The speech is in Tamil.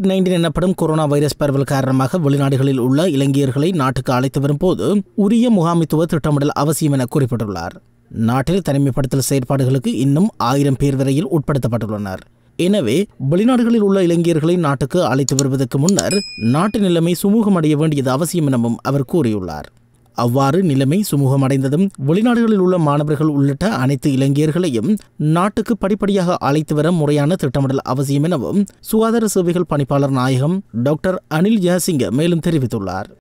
கோவிட் நைன்டீன் எனப்படும் கொரோனா வைரஸ் பரவல் காரணமாக வெளிநாடுகளில் உள்ள இலங்கையர்களை நாட்டுக்கு அழைத்து வரும்போது உரிய முகாமித்துவ திட்டமிடல் அவசியம் என குறிப்பிட்டுள்ளார் நாட்டில் தனிமைப்படுத்தல் செயற்பாடுகளுக்கு இன்னும் ஆயிரம் பேர் வரையில் உட்படுத்தப்பட்டுள்ளனர் எனவே வெளிநாடுகளில் உள்ள இலங்கையர்களை நாட்டுக்கு அழைத்து வருவதற்கு முன்னர் நாட்டு நிலைமை சுமூகமடைய வேண்டியது அவசியம் எனவும் அவர் கூறியுள்ளார் அவ்வாறு நிலைமை சுமூகமடைந்ததும் வெளிநாடுகளில் உள்ள மாணவர்கள் உள்ளிட்ட அனைத்து இலங்கையர்களையும் நாட்டுக்கு படிப்படியாக அழைத்து வர முறையான திட்டமிடல் அவசியம் எனவும் சுகாதார சேவைகள் பணிப்பாளர் நாயகம் டாக்டர் அனில் ஜெயசிங்க மேலும் தெரிவித்துள்ளார்